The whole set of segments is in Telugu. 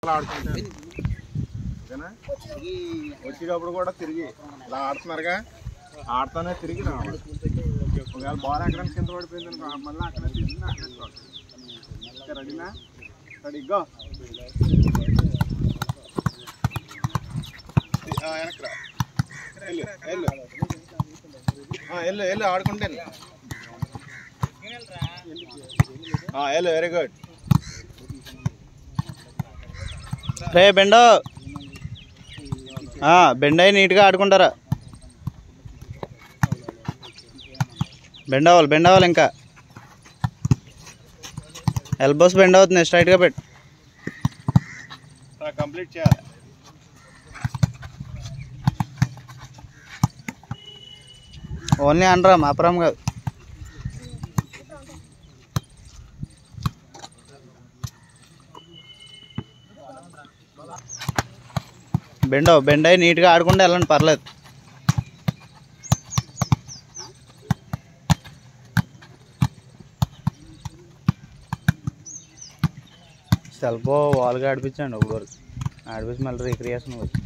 అలా ఆడుకుంటాను ఓకేనా వచ్చేటప్పుడు కూడా తిరిగి ఇలా ఆడుతున్నారుగా ఆడుతానే తిరిగి రావాలి ఒకవేళ బాల్ ఎక్కడ కింద పడిపోయింది అనుకో మళ్ళీ అక్కడ తిరిగి అక్కడ ఓకే రెడీనా రెడీ గో వెనక్రా వెళ్ళు వెళ్ళు ఆ, వెళ్ళు వెళ్ళు ఆడుకుంటే వెళ్ళు. ఆ, వెళ్ళు వెరీ గుడ్ రే బెండో ఆ, బెండ్ అయి నీట్గా ఆడుకుంటారా బెండ్ అవ్వాలి బెండ్ అవ్వాలి ఇంకా ఎల్బోస్ బెండ్ అవుతుంది స్ట్రైట్గా పెట్టు కంప్లీట్ చేయాలి ఓన్లీ అనరా మాపురం కాదు బెండో బెండ్ అయి నీట్గా ఆడుకుంటే వెళ్ళండి పర్లేదు సెల్ఫ్ వాల్గా ఆడిపించండి ఒకటి వరకు ఆడిపించి మళ్ళీ రీక్రియేషన్ వచ్చి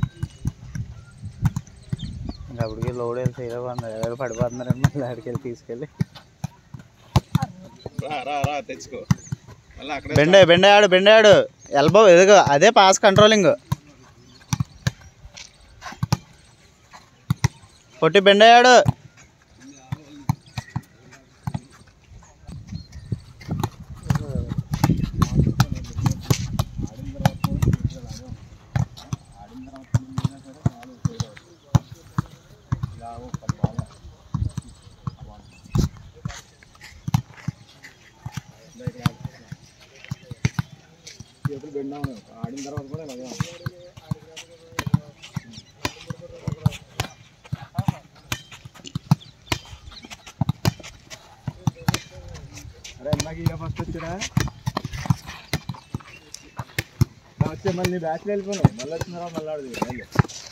ఇంకా అప్పటికి లోడ్ వెళ్తే ఏదో ఎవరు పడిపోతున్నారండి మళ్ళీ ఆడికి వెళ్ళి తీసుకెళ్ళి రా రా రా తెచ్చుకో మళ్ళీ అక్కడే బెండే బెండే ఆడు బెండే ఆడు ఎల్బో ఎదుగు అదే పాస్ కంట్రోలింగ్ పొట్టి బెండే ఆడు చేతులు బెండ్ అవును ఆడిన తర్వాత కూడా ఇలాగే ఉంది. అరే ఇందాక ఇక ఫస్ట్ వచ్చాడా నా వచ్చే మళ్ళీ బ్యాచ్లో వెళ్ళిపోయినావు మళ్ళీ వచ్చిన తర్వాత మళ్ళీ ఆడదు వెళ్ళు.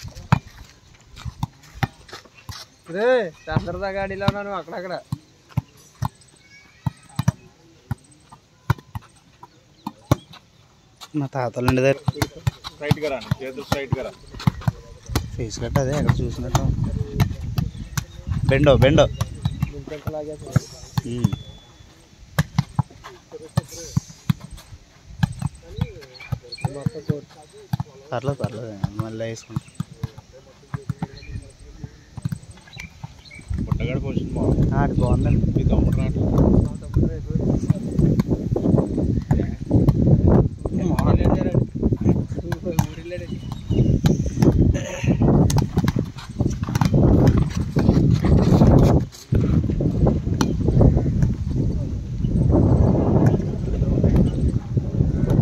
రే చంద్రదా గాడిలో ఉన్నాను అక్కడక్కడ మా తాతలు ఉండే దగ్గర స్ట్రైట్గా రా చేతులు స్ట్రైట్గా రా ఫేస్ కట్ అదే ఎక్కడ చూసినట్టు బెండో బెండో ఉమ్. పర్లేదు పర్లేదు మళ్ళీ వేసుకుంటా పుట్టగాడు పొజిషన్ బాగుంది అది బాగుందండి మీ తమ్ముడు రావట్లేదు